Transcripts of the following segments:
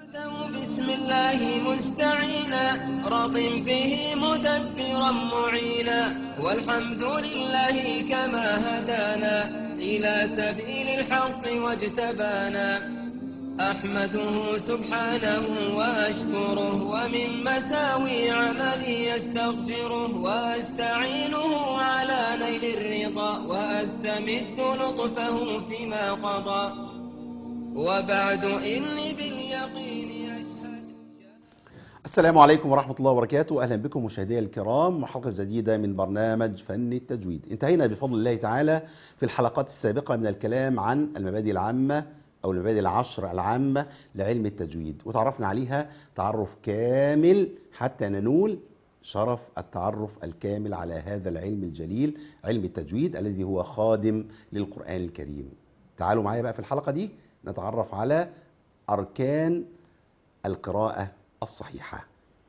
بسم الله مستعينا راض به مدبرا معينا والحمد لله كما هدانا إلى سبيل الحق واجتبانا أحمده سبحانه وأشكره ومن مساوي عملي يستغفره وأستعينه على نيل الرضا وأستمد لطفه فيما قضى وبعد إني باليقين أشهد السلام عليكم ورحمة الله وبركاته أهلا بكم مشاهدي الكرام وحلقة جديدة من برنامج فن التجويد انتهينا بفضل الله تعالى في الحلقات السابقة من الكلام عن المبادئ العامة أو المبادئ العشر العامة لعلم التجويد وتعرفنا عليها تعرف كامل حتى ننول شرف التعرف الكامل على هذا العلم الجليل علم التجويد الذي هو خادم للقرآن الكريم تعالوا معايا بقى في الحلقة دي نتعرف على أركان القراءة الصحيحة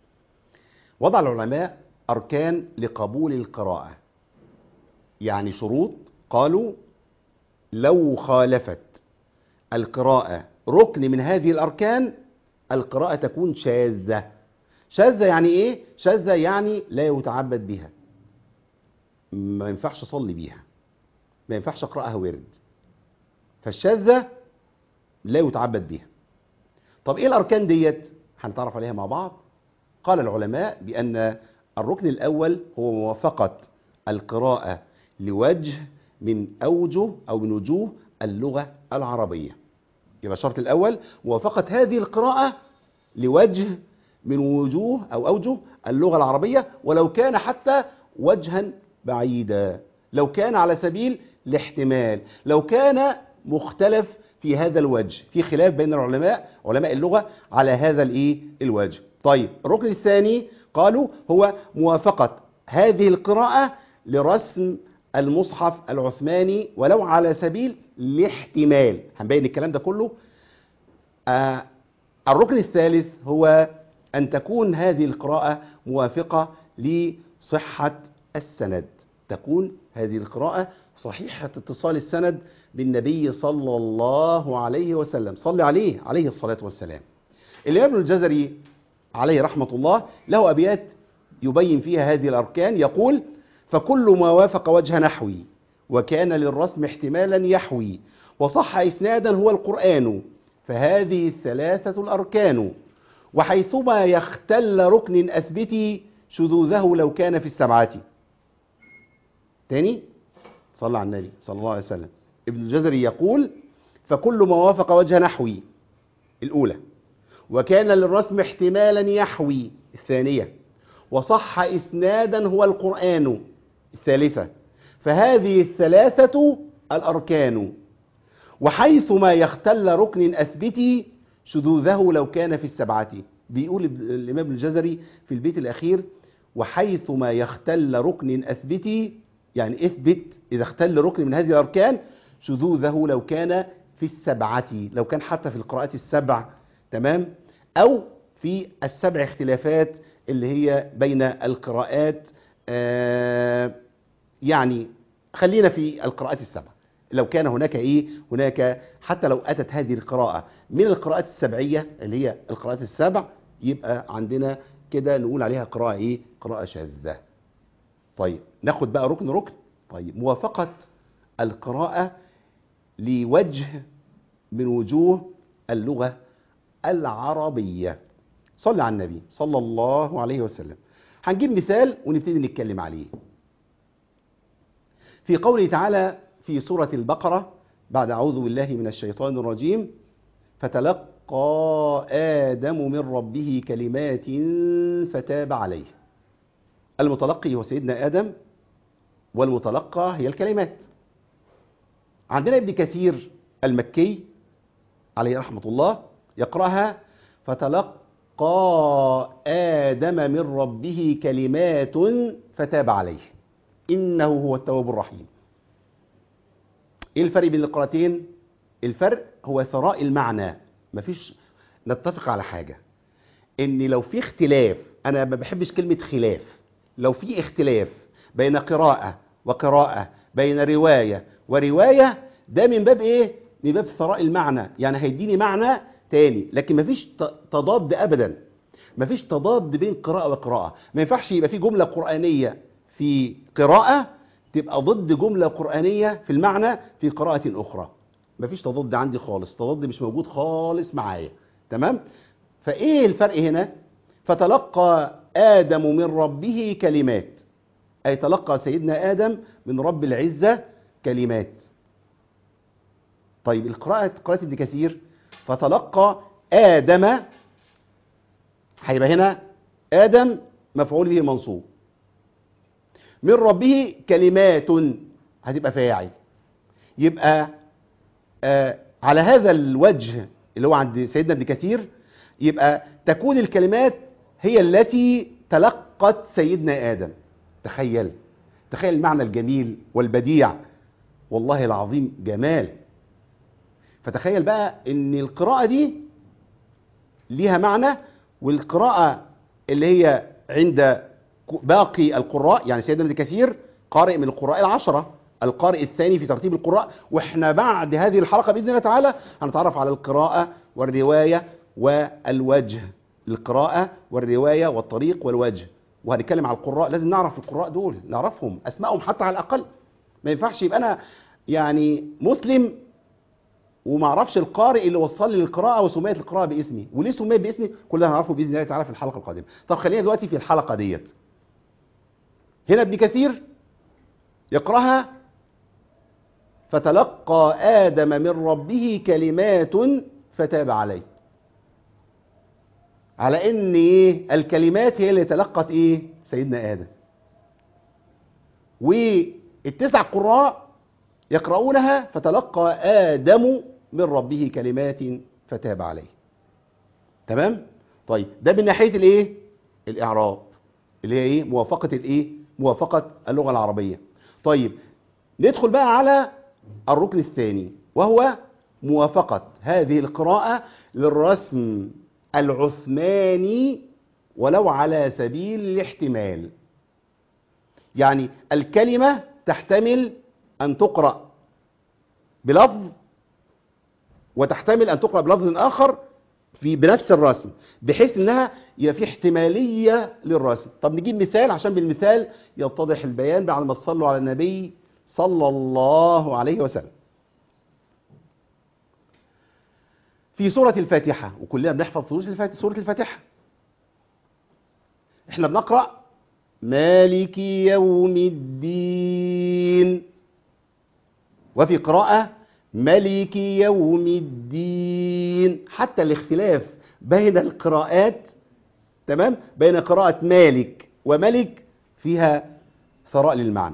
وضع العلماء أركان لقبول القراءة يعني شروط قالوا لو خالفت القراءة ركن من هذه الأركان القراءة تكون شاذة شاذة يعني إيه؟ شاذة يعني لا يتعبد بها ما ينفعش أصلي بيها ما ينفعش أقرأها ورد فالشاذة لا يتعبد بها طب إيه الأركان ديت؟ هنتعرف عليها مع بعض قال العلماء بأن الركن الأول هو موافقة القراءة لوجه من أوجه أو من وجوه اللغة العربية يبقى الشرط الأول موافقة هذه القراءة لوجه من وجوه أو أوجه اللغة العربية ولو كان حتى وجها بعيدا لو كان على سبيل الاحتمال لو كان مختلف في هذا الوجه في خلاف بين العلماء علماء اللغة على هذا الايه الوجه طيب الركن الثاني قالوا هو موافقة هذه القراءة لرسم المصحف العثماني ولو على سبيل الاحتمال هنبين الكلام ده كله آه الركن الثالث هو أن تكون هذه القراءة موافقة لصحة السند تكون هذه القراءة صحيحة اتصال السند بالنبي صلى الله عليه وسلم صلي عليه عليه الصلاة والسلام الإمام ابن الجزري عليه رحمة الله له أبيات يبين فيها هذه الأركان يقول فكل ما وافق وجه نحوي وكان للرسم احتمالا يحوي وصح إسنادا هو القرآن فهذه الثلاثة الأركان وحيثما يختل ركن أثبتي شذوذه لو كان في السبعة تاني صلى على النبي صلى الله عليه وسلم ابن الجزري يقول فكل ما وافق وجه نحوي الأولى وكان للرسم احتمالا يحوي الثانية وصح إسنادا هو القرآن الثالثة فهذه الثلاثة الأركان وحيثما يختل ركن أثبتي شذوذه لو كان في السبعة بيقول الإمام ابن الجزري في البيت الأخير وحيثما يختل ركن أثبتي يعني اثبت إذا اختل ركن من هذه الأركان شذوذه لو كان في السبعة لو كان حتى في القراءات السبع تمام أو في السبع اختلافات اللي هي بين القراءات آه يعني خلينا في القراءات السبع لو كان هناك ايه هناك حتى لو اتت هذه القراءة من القراءات السبعية اللي هي القراءات السبع يبقى عندنا كده نقول عليها قراءة ايه قراءة شاذة طيب ناخد بقى ركن ركن طيب موافقة القراءة لوجه من وجوه اللغة العربية صلى على النبي صلى الله عليه وسلم هنجيب مثال ونبتدي نتكلم عليه في قوله تعالى في سورة البقرة بعد أعوذ بالله من الشيطان الرجيم فتلقى آدم من ربه كلمات فتاب عليه المتلقي هو سيدنا آدم والمتلقى هي الكلمات عندنا ابن كثير المكي عليه رحمة الله يقرأها فتلقى آدم من ربه كلمات فتاب عليه إنه هو التواب الرحيم إيه الفرق بين القراءتين؟ الفرق هو ثراء المعنى مفيش نتفق على حاجة إن لو في اختلاف أنا ما بحبش كلمة خلاف لو في اختلاف بين قراءة وقراءة بين رواية ورواية ده من باب إيه؟ من باب ثراء المعنى يعني هيديني معنى تاني لكن مفيش ت- تضاد ابدا مفيش تضاد بين قراءة وقراءة ما ينفعش يبقى في جملة قرآنية في قراءة تبقى ضد جملة قرآنية في المعنى في قراءة أخرى مفيش تضاد عندي خالص تضاد مش موجود خالص معايا تمام فإيه الفرق هنا فتلقى آدم من ربه كلمات أي تلقى سيدنا آدم من رب العزة كلمات طيب القراءة قراءة ابن كثير فتلقى آدم هيبقى هنا آدم مفعول به منصوب من ربه كلمات هتبقى فاعل يبقى آه على هذا الوجه اللي هو عند سيدنا ابن كثير يبقى تكون الكلمات هي التي تلقت سيدنا آدم تخيل تخيل المعنى الجميل والبديع والله العظيم جمال فتخيل بقى ان القراءة دي ليها معنى والقراءة اللي هي عند باقي القراء يعني سيدنا ابن كثير قارئ من القراء العشرة القارئ الثاني في ترتيب القراء واحنا بعد هذه الحلقة بإذن الله تعالى هنتعرف على القراءة والرواية والوجه القراءة والرواية والطريق والوجه وهنتكلم على القراء لازم نعرف القراء دول نعرفهم أسمائهم حتى على الأقل ما ينفعش يبقى أنا يعني مسلم وما اعرفش القارئ اللي وصل لي القراءه وسميت القراءه باسمي وليه سميت باسمي كل ده هنعرفه باذن الله تعالى في الحلقه القادمه طب خلينا دلوقتي في الحلقه ديت هنا ابن كثير يقراها فتلقى ادم من ربه كلمات فتاب عليه على ان ايه الكلمات هي اللي تلقت ايه سيدنا ادم والتسع قراء يقرؤونها فتلقى آدم من ربه كلمات فتاب عليه تمام طيب ده من ناحية الايه الاعراب اللي هي ايه موافقة الايه موافقة اللغة العربية طيب ندخل بقى على الركن الثاني وهو موافقة هذه القراءة للرسم العثماني ولو على سبيل الاحتمال يعني الكلمة تحتمل أن تقرأ بلفظ وتحتمل أن تقرأ بلفظ آخر في بنفس الرسم بحيث انها يبقى في احتماليه للرسم طب نجيب مثال عشان بالمثال يتضح البيان بعد ما تصلوا على النبي صلى الله عليه وسلم في سورة الفاتحة وكلنا بنحفظ سورة الفاتحة, سورة الفاتحة احنا بنقرأ مالك يوم الدين وفي قراءة ملك يوم الدين حتى الاختلاف بين القراءات تمام بين قراءة مالك وملك فيها ثراء للمعنى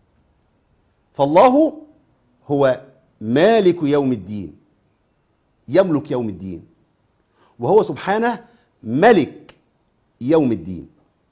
فالله هو مالك يوم الدين يملك يوم الدين وهو سبحانه ملك يوم الدين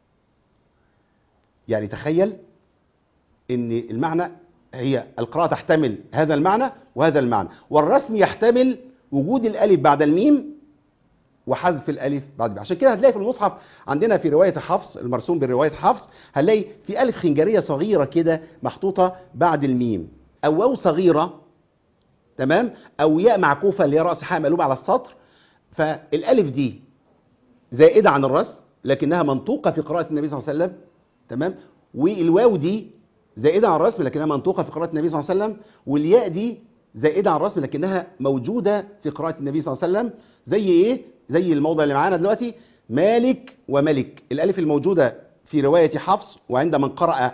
يعني تخيل ان المعنى هي القراءة تحتمل هذا المعنى وهذا المعنى والرسم يحتمل وجود الألف بعد الميم وحذف الألف بعد الميم عشان كده هتلاقي في المصحف عندنا في رواية حفص المرسوم برواية حفص هنلاقي في ألف خنجرية صغيرة كده محطوطة بعد الميم أو واو صغيرة تمام أو ياء معكوفة اللي هي رأس حاء مقلوب على السطر فالألف دي زائدة عن الرسم لكنها منطوقة في قراءة النبي صلى الله عليه وسلم تمام والواو دي زائدة عن الرسم لكنها منطوقة في قراءة النبي صلى الله عليه وسلم والياء دي زائدة عن الرسم لكنها موجودة في قراءة النبي صلى الله عليه وسلم زي ايه؟ زي الموضع اللي معانا دلوقتي مالك وملك الألف الموجودة في رواية حفص وعند من قرأ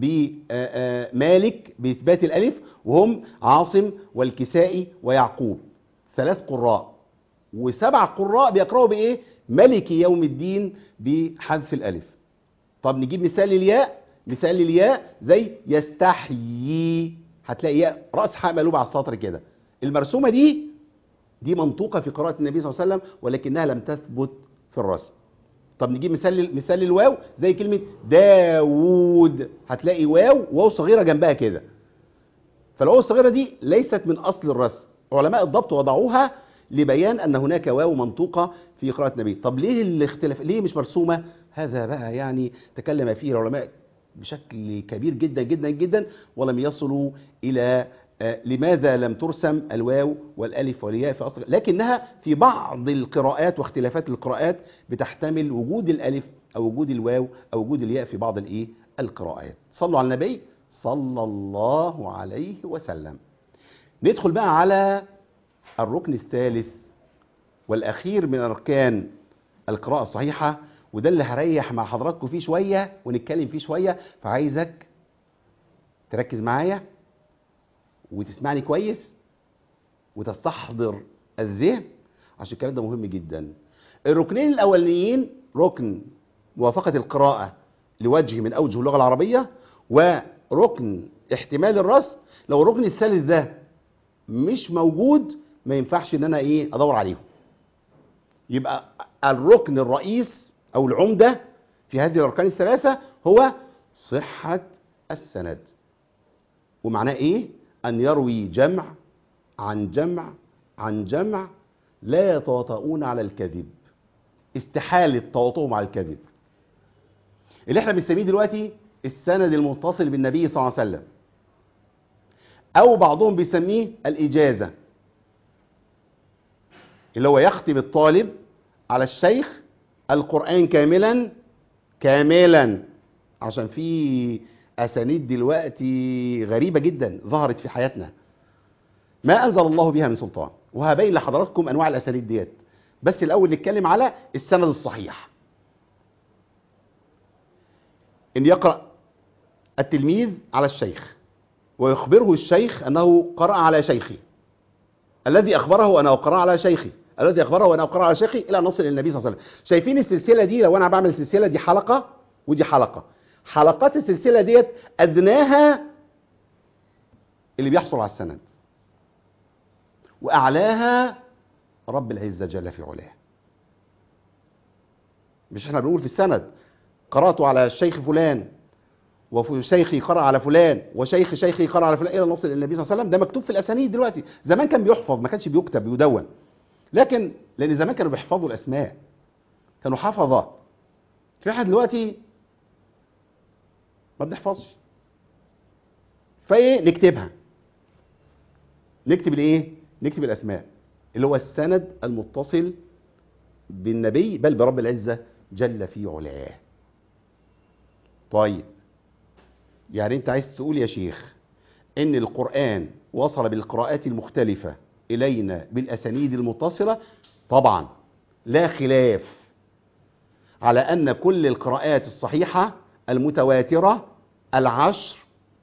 بمالك بإثبات الألف وهم عاصم والكسائي ويعقوب ثلاث قراء وسبع قراء بيقرأوا بإيه؟ ملك يوم الدين بحذف الألف طب نجيب مثال للياء مثال للياء زي يستحيي هتلاقي ياء راس حاء مقلوب على السطر كده المرسومه دي دي منطوقه في قراءه النبي صلى الله عليه وسلم ولكنها لم تثبت في الرسم طب نجيب مثال مثال للواو زي كلمه داوود هتلاقي واو واو صغيره جنبها كده فالواو الصغيره دي ليست من اصل الرسم علماء الضبط وضعوها لبيان ان هناك واو منطوقه في قراءه النبي طب ليه الاختلاف ليه مش مرسومه هذا بقى يعني تكلم فيه العلماء بشكل كبير جدا جدا جدا ولم يصلوا الى آه، لماذا لم ترسم الواو والالف والياء في اصل لكنها في بعض القراءات واختلافات القراءات بتحتمل وجود الالف او وجود الواو او وجود الياء في بعض الايه القراءات صلوا على النبي صلى الله عليه وسلم ندخل بقى على الركن الثالث والاخير من اركان القراءه الصحيحه وده اللي هريح مع حضراتكم فيه شويه ونتكلم فيه شويه فعايزك تركز معايا وتسمعني كويس وتستحضر الذهن عشان الكلام ده مهم جدا الركنين الاولانيين ركن موافقه القراءه لوجه من اوجه اللغه العربيه وركن احتمال الرسم لو الركن الثالث ده مش موجود ما ينفعش ان انا ايه ادور عليهم يبقى الركن الرئيس او العمده في هذه الاركان الثلاثه هو صحه السند ومعناه ايه ان يروي جمع عن جمع عن جمع لا يتواطؤون على الكذب استحاله تواطؤهم على الكذب اللي احنا بنسميه دلوقتي السند المتصل بالنبي صلى الله عليه وسلم او بعضهم بيسميه الاجازه اللي هو يختم الطالب على الشيخ القران كاملا كاملا عشان في اسانيد دلوقتي غريبه جدا ظهرت في حياتنا ما انزل الله بها من سلطان وهبين لحضراتكم انواع الاسانيد ديت بس الاول نتكلم على السند الصحيح ان يقرا التلميذ على الشيخ ويخبره الشيخ انه قرأ على شيخي الذي اخبره انه قرأ على شيخي الذي اخبره انه قرأ على شيخي الى ان نصل الى النبي صلى الله عليه وسلم شايفين السلسله دي لو انا بعمل السلسله دي حلقه ودي حلقه حلقات السلسله ديت ادناها اللي بيحصل على السند واعلاها رب العزه جل في علاه مش احنا بنقول في السند قرأت على الشيخ فلان وشيخي قرأ على فلان وشيخ شيخي قرأ على فلان الى نصل الى النبي صلى الله عليه وسلم ده مكتوب في الاسانيد دلوقتي زمان كان بيحفظ ما كانش بيكتب بيدون لكن لان زمان كانوا بيحفظوا الاسماء كانوا حفظه في احنا دلوقتي ما بنحفظش فايه نكتبها نكتب الايه نكتب الاسماء اللي هو السند المتصل بالنبي بل برب العزه جل في علاه طيب يعني انت عايز تقول يا شيخ ان القرآن وصل بالقراءات المختلفة الينا بالاسانيد المتصلة طبعا لا خلاف على ان كل القراءات الصحيحة المتواترة العشر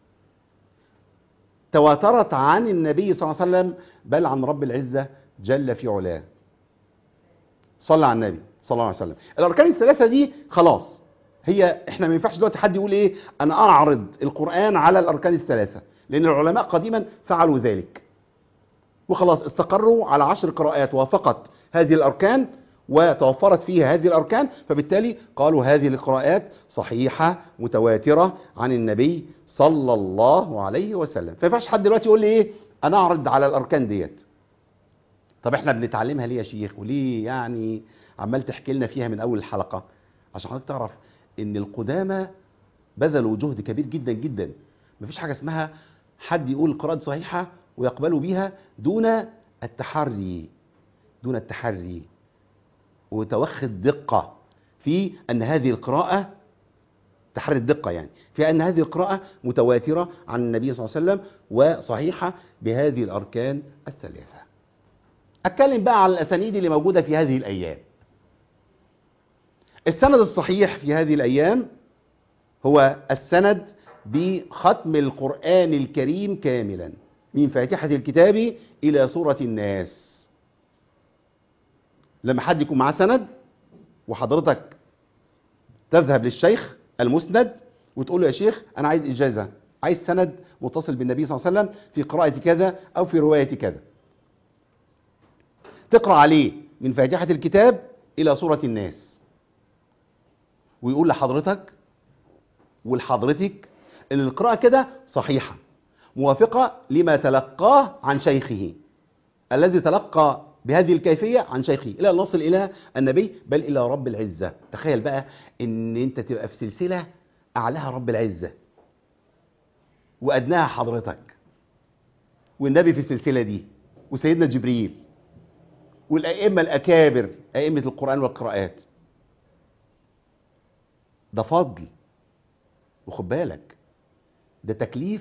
تواترت عن النبي صلى الله عليه وسلم بل عن رب العزة جل في علاه صلى على النبي صلى الله عليه وسلم الاركان الثلاثة دي خلاص هي احنا ما ينفعش دلوقتي حد يقول ايه انا اعرض القران على الاركان الثلاثه لان العلماء قديما فعلوا ذلك وخلاص استقروا على عشر قراءات وافقت هذه الاركان وتوفرت فيها هذه الاركان فبالتالي قالوا هذه القراءات صحيحه متواتره عن النبي صلى الله عليه وسلم فما ينفعش حد دلوقتي يقول لي ايه انا اعرض على الاركان ديت طب احنا بنتعلمها ليه يا شيخ وليه يعني عمال تحكي لنا فيها من اول الحلقه عشان حضرتك تعرف ان القدامى بذلوا جهد كبير جدا جدا مفيش حاجه اسمها حد يقول قراءه صحيحه ويقبلوا بيها دون التحري دون التحري وتوخي الدقه في ان هذه القراءه تحري الدقه يعني في ان هذه القراءه متواتره عن النبي صلى الله عليه وسلم وصحيحه بهذه الاركان الثلاثه اتكلم بقى على الاسانيد اللي موجوده في هذه الايام السند الصحيح في هذه الأيام هو السند بختم القرآن الكريم كاملا من فاتحة الكتاب إلى سورة الناس لما حد يكون معاه سند وحضرتك تذهب للشيخ المسند وتقول له يا شيخ أنا عايز إجازة عايز سند متصل بالنبي صلى الله عليه وسلم في قراءة كذا أو في رواية كذا تقرأ عليه من فاتحة الكتاب إلى سورة الناس ويقول لحضرتك ولحضرتك ان القراءة كده صحيحة موافقة لما تلقاه عن شيخه الذي تلقى بهذه الكيفية عن شيخه إلى أن نصل إلى النبي بل إلى رب العزة تخيل بقى ان انت تبقى في سلسلة أعلاها رب العزة وأدناها حضرتك والنبي في السلسلة دي وسيدنا جبريل والأئمة الأكابر أئمة القرآن والقراءات ده فضل وخد بالك ده تكليف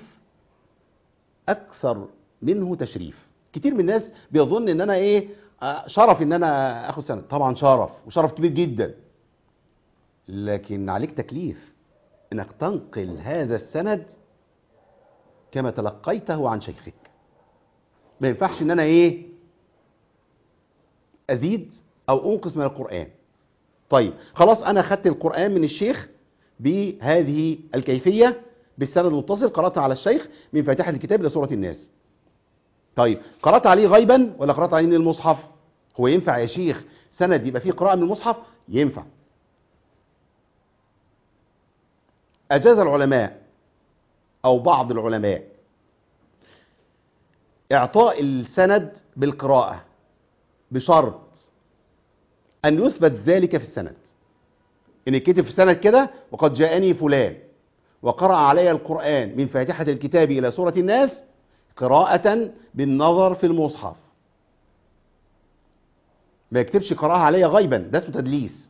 أكثر منه تشريف كتير من الناس بيظن ان انا ايه آه، شرف ان انا اخد سند طبعا شرف وشرف كبير جدا لكن عليك تكليف انك تنقل هذا السند كما تلقيته عن شيخك ما ينفعش ان انا ايه ازيد او انقص من القران طيب خلاص انا خدت القران من الشيخ بهذه الكيفيه بالسند المتصل قرات على الشيخ من فاتحه الكتاب الى سوره الناس طيب قرات عليه غيبا ولا قرات عليه من المصحف هو ينفع يا شيخ سند يبقى فيه قراءه من المصحف ينفع اجاز العلماء او بعض العلماء اعطاء السند بالقراءه بشرط ان يثبت ذلك في السند ان يتكتب في السند كده وقد جاءني فلان وقرأ علي القرآن من فاتحة الكتاب إلى سورة الناس قراءة بالنظر في المصحف ما يكتبش قراءة علي غيبا ده اسمه تدليس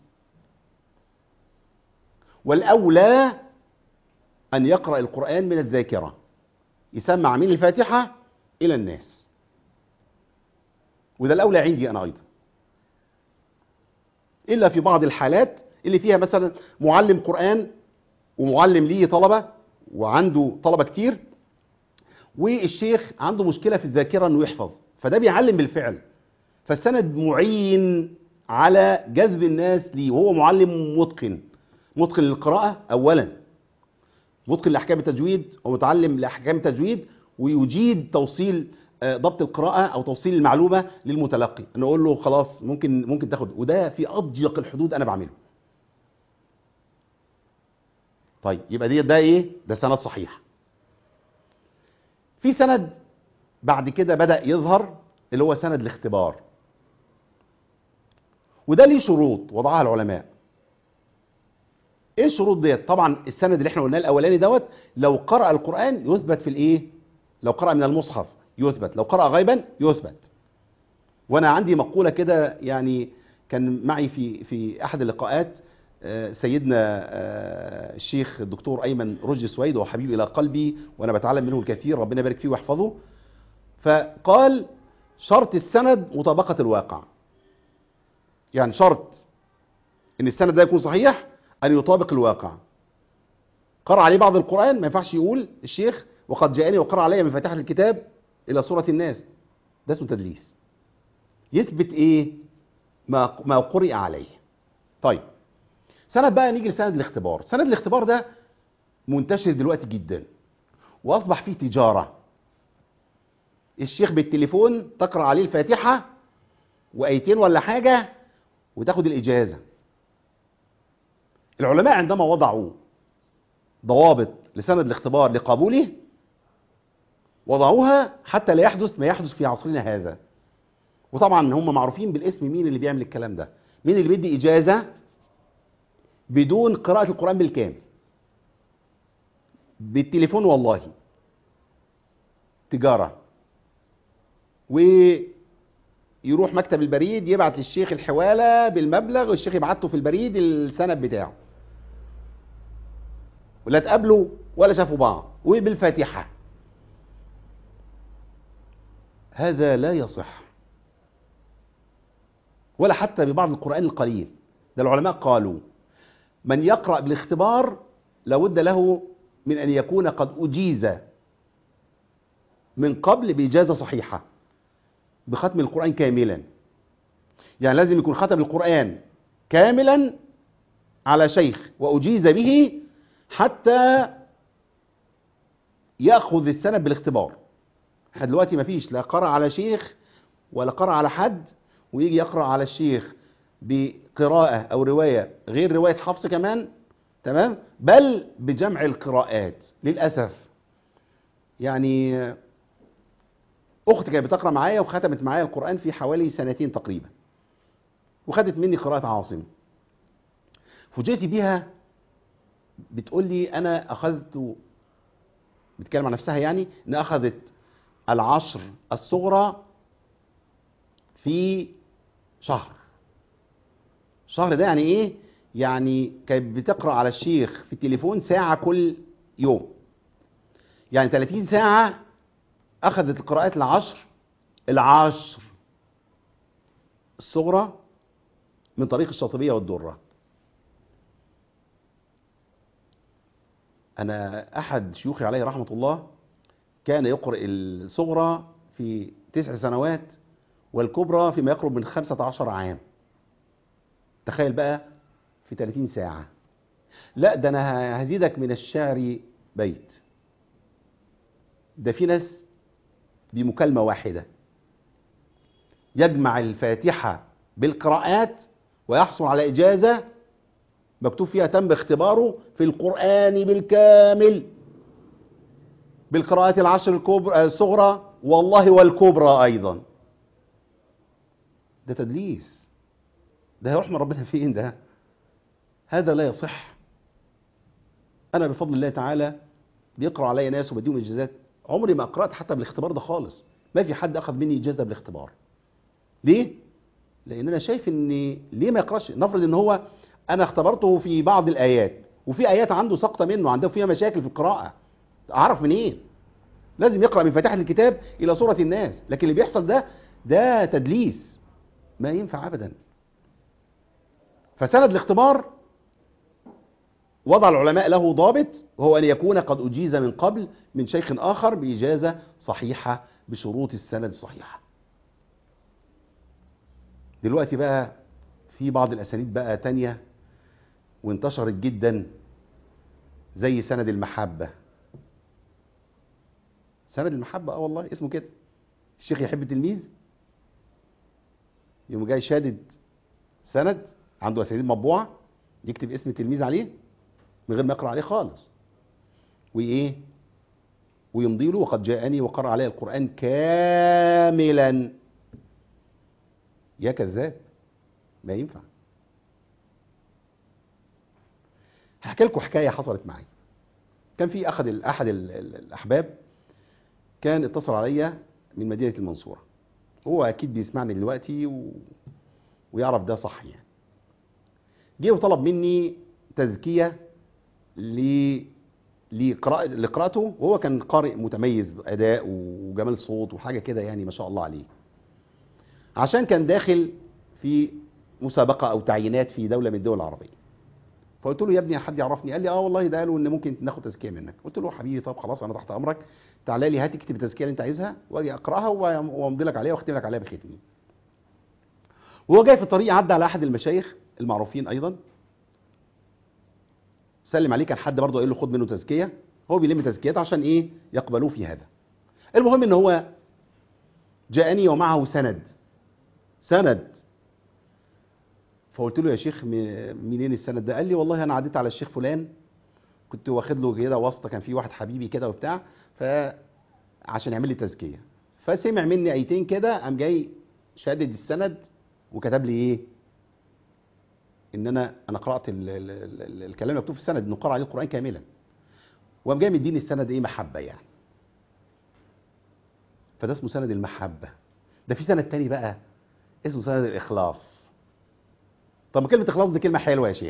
والأولى أن يقرأ القرآن من الذاكرة يسمع من الفاتحة إلى الناس وده الأولى عندي أنا أيضا إلا في بعض الحالات اللي فيها مثلا معلم قرآن ومعلم ليه طلبة وعنده طلبة كتير والشيخ عنده مشكلة في الذاكرة انه يحفظ فده بيعلم بالفعل فالسند معين على جذب الناس ليه وهو معلم متقن متقن للقراءة اولا متقن لاحكام التجويد ومتعلم لاحكام التجويد ويجيد توصيل آه، ضبط القراءة او توصيل المعلومة للمتلقي انا اقول له خلاص ممكن ممكن تاخد وده في اضيق الحدود انا بعمله طيب يبقى دي ده ايه ده سند صحيح في سند بعد كده بدأ يظهر اللي هو سند الاختبار وده ليه شروط وضعها العلماء ايه الشروط ديت طبعا السند اللي احنا قلناه الاولاني دوت لو قرأ القرآن يثبت في الايه لو قرأ من المصحف يثبت لو قرأ غيبا يثبت وانا عندي مقولة كده يعني كان معي في في احد اللقاءات آه، سيدنا آه، الشيخ الدكتور ايمن رشدي سويد وهو حبيب الى قلبي وانا بتعلم منه الكثير ربنا يبارك فيه ويحفظه فقال شرط السند مطابقة الواقع يعني شرط ان السند ده يكون صحيح ان يطابق الواقع قرأ عليه بعض القرآن ما ينفعش يقول الشيخ وقد جاءني وقرأ علي من فاتحة الكتاب الى سورة الناس ده اسمه تدليس يثبت ايه ما ما قرئ عليه طيب سند بقى نيجي لسند الاختبار سند الاختبار ده منتشر دلوقتي جدا واصبح فيه تجاره الشيخ بالتليفون تقرا عليه الفاتحه وايتين ولا حاجه وتاخد الاجازه العلماء عندما وضعوا ضوابط لسند الاختبار لقبوله وضعوها حتى لا يحدث ما يحدث في عصرنا هذا وطبعا هم معروفين بالاسم مين اللي بيعمل الكلام ده مين اللي بيدي اجازه بدون قراءة القرآن بالكامل بالتليفون والله تجارة ويروح مكتب البريد يبعت للشيخ الحوالة بالمبلغ والشيخ يبعته في البريد السند بتاعه ولا تقابلوا ولا شافوا بعض وبالفاتحة هذا لا يصح ولا حتى ببعض القرآن القليل ده العلماء قالوا من يقرأ بالاختبار لابد له من أن يكون قد أجيز من قبل بإجازة صحيحة بختم القرآن كاملا يعني لازم يكون ختم القرآن كاملا على شيخ وأجيز به حتى يأخذ السند بالاختبار احنا دلوقتي ما فيش لا قرأ على شيخ ولا قرأ على حد ويجي يقرأ على الشيخ بقراءة أو رواية غير رواية حفص كمان تمام بل بجمع القراءات للأسف يعني أختي كانت بتقرأ معايا وختمت معايا القرآن في حوالي سنتين تقريبا وخدت مني قراءة عاصم فوجئت بيها بتقول لي أنا أخذت بتتكلم عن نفسها يعني إن أخذت العشر الصغرى في شهر شهر ده يعني ايه يعني كانت بتقرا على الشيخ في التليفون ساعه كل يوم يعني 30 ساعه اخذت القراءات العشر العشر الصغرى من طريق الشاطبيه والدره انا احد شيوخي عليه رحمه الله كان يقرأ الصغرى في تسع سنوات والكبرى فيما يقرب من خمسة عشر عام تخيل بقى في 30 ساعة لا ده أنا هزيدك من الشعر بيت ده في ناس بمكالمة واحدة يجمع الفاتحة بالقراءات ويحصل على إجازة مكتوب فيها تم اختباره في القرآن بالكامل بالقراءات العشر الكبرى الصغرى والله والكبرى ايضا ده تدليس ده هيروح من ربنا فين ده هذا لا يصح انا بفضل الله تعالى بيقرا عليا ناس وبديهم اجازات عمري ما قرات حتى بالاختبار ده خالص ما في حد اخذ مني اجازه بالاختبار ليه لان انا شايف ان ليه ما يقراش نفرض ان هو انا اختبرته في بعض الايات وفي ايات عنده سقطه منه عنده فيها مشاكل في القراءه اعرف منين إيه؟ لازم يقرا من فاتحه الكتاب الى سوره الناس لكن اللي بيحصل ده ده تدليس ما ينفع ابدا فسند الاختبار وضع العلماء له ضابط وهو ان يكون قد اجيز من قبل من شيخ اخر باجازه صحيحه بشروط السند الصحيحه دلوقتي بقى في بعض الاسانيد بقى تانية وانتشرت جدا زي سند المحبه سند المحبة اه والله اسمه كده الشيخ يحب التلميذ يقوم جاي شادد سند عنده اسانيد مطبوعة يكتب اسم التلميذ عليه من غير ما يقرأ عليه خالص وايه ويمضي له وقد جاءني وقرأ عليه القرآن كاملا يا كذاب ما ينفع هحكي لكم حكاية حصلت معي كان في أحد أحد الأحباب كان اتصل عليا من مدينة المنصورة هو أكيد بيسمعني دلوقتي و... ويعرف ده صح يعني جه وطلب مني تزكية ل... لقراءة لقراءته وهو كان قارئ متميز بأداء وجمال صوت وحاجة كده يعني ما شاء الله عليه عشان كان داخل في مسابقة أو تعيينات في دولة من الدول العربية فقلت له يا ابني حد يعرفني قال لي اه والله ده قالوا ان ممكن ناخد تزكيه منك قلت له حبيبي طب خلاص انا تحت امرك تعالى لي هات اكتب التزكيه اللي انت عايزها واجي اقراها وامضي لك عليها واختم لك عليها بختمي وهو جاي في الطريق عدى على احد المشايخ المعروفين ايضا سلم عليه كان حد برضه قال له خد منه تزكيه هو بيلم تزكيات عشان ايه يقبلوه في هذا المهم ان هو جاءني ومعه سند سند فقلت له يا شيخ منين السند ده قال لي والله انا عديت على الشيخ فلان كنت واخد له كده واسطه كان في واحد حبيبي كده وبتاع ف عشان يعمل لي تزكيه فسمع مني ايتين كده قام جاي شادد السند وكتب لي ايه ان انا انا قرات ال ال ال الكلام المكتوب في السند انه قرأ عليه القران كاملا وقام جاي مديني السند ايه محبه يعني فده اسمه سند المحبه ده في سند تاني بقى اسمه سند الاخلاص طب ما كلمة إخلاص دي كلمة حلوة يا شيخ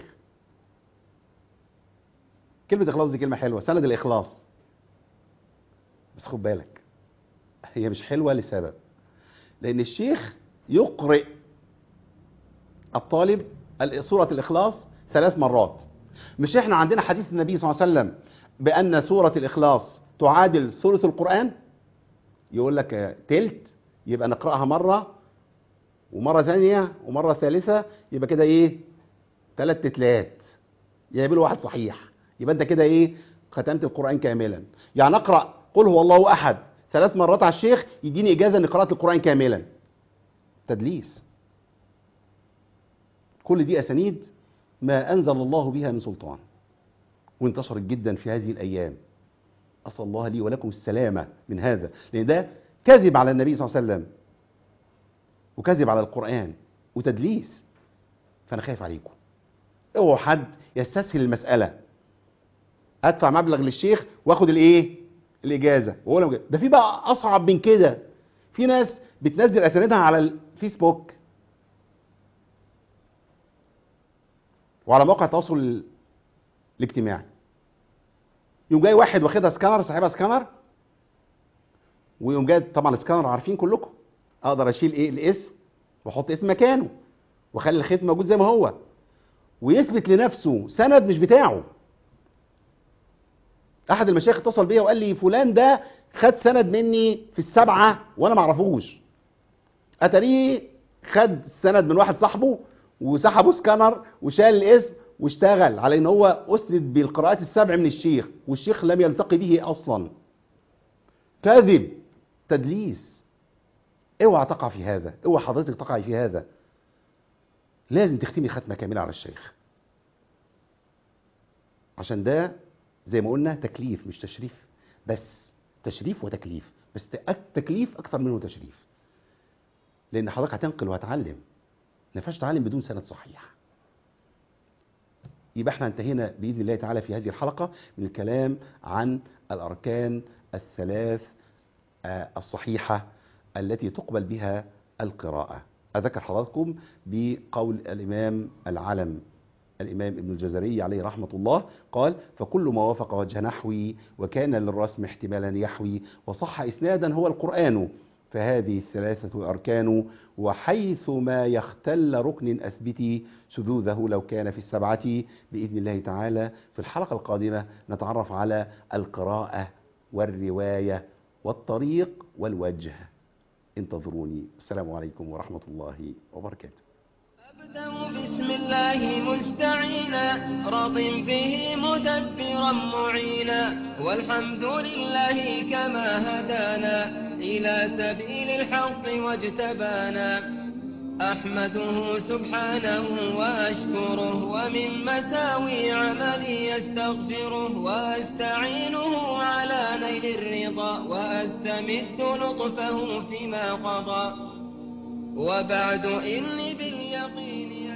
كلمة إخلاص دي كلمة حلوة سند الإخلاص بس خد بالك هي مش حلوة لسبب لأن الشيخ يقرئ الطالب سورة الإخلاص ثلاث مرات مش احنا عندنا حديث النبي صلى الله عليه وسلم بأن سورة الإخلاص تعادل ثلث القرآن يقول لك تلت يبقى نقرأها مرة ومره ثانيه ومره ثالثه يبقى كده ايه ثلاث تتلات يجيب له واحد صحيح يبقى انت كده ايه ختمت القران كاملا يعني اقرا قل هو الله احد ثلاث مرات على الشيخ يديني اجازه ان قرات القران كاملا تدليس كل دي اسانيد ما انزل الله بها من سلطان وانتشرت جدا في هذه الايام اسال الله لي ولكم السلامه من هذا لان ده كذب على النبي صلى الله عليه وسلم وكذب على القرآن وتدليس فأنا خايف عليكم اوعوا حد يستسهل المسألة أدفع مبلغ للشيخ وآخد الإيه؟ الاجازه وهو لو ده في بقى اصعب من كده في ناس بتنزل اسانيدها على الفيسبوك وعلى مواقع التواصل ال- الاجتماعي يقوم جاي واحد واخدها سكانر صاحبها سكانر ويقوم جاي طبعا السكانر عارفين كلكم اقدر اشيل ايه الاسم واحط اسم مكانه واخلي الخيط موجود زي ما هو ويثبت لنفسه سند مش بتاعه احد المشايخ اتصل بيا وقال لي فلان ده خد سند مني في السبعه وانا ما اعرفوش اتاريه خد السند من واحد صاحبه وسحبه سكانر وشال الاسم واشتغل على ان هو اسند بالقراءات السبع من الشيخ والشيخ لم يلتقي به اصلا كاذب تدليس اوعى تقع في هذا اوعى حضرتك تقع في هذا لازم تختمي ختمه كامله على الشيخ عشان ده زي ما قلنا تكليف مش تشريف بس تشريف وتكليف بس التكليف اكتر منه تشريف لان حضرتك هتنقل وهتعلم ما ينفعش تعلم بدون سند صحيح يبقى احنا انتهينا باذن الله تعالى في هذه الحلقه من الكلام عن الاركان الثلاث آه، الصحيحه التي تقبل بها القراءه اذكر حضراتكم بقول الامام العلم الإمام ابن الجزري عليه رحمة الله قال فكل ما وافق وجه نحوي وكان للرسم احتمالا يحوي وصح إسنادا هو القرآن فهذه الثلاثة أركان وحيث ما يختل ركن أثبتي شذوذه لو كان في السبعة بإذن الله تعالى في الحلقة القادمة نتعرف على القراءة والرواية والطريق والوجه انتظروني السلام عليكم ورحمة الله وبركاته أبدأ بسم الله مستعينا راض به مدبرا معينا والحمد لله كما هدانا إلى سبيل الحق واجتبانا أحمده سبحانه وأشكره ومن مساوي عملي يستغفره وأستعينه على نيل الرضا وأستمد لطفه فيما قضى وبعد إني باليقين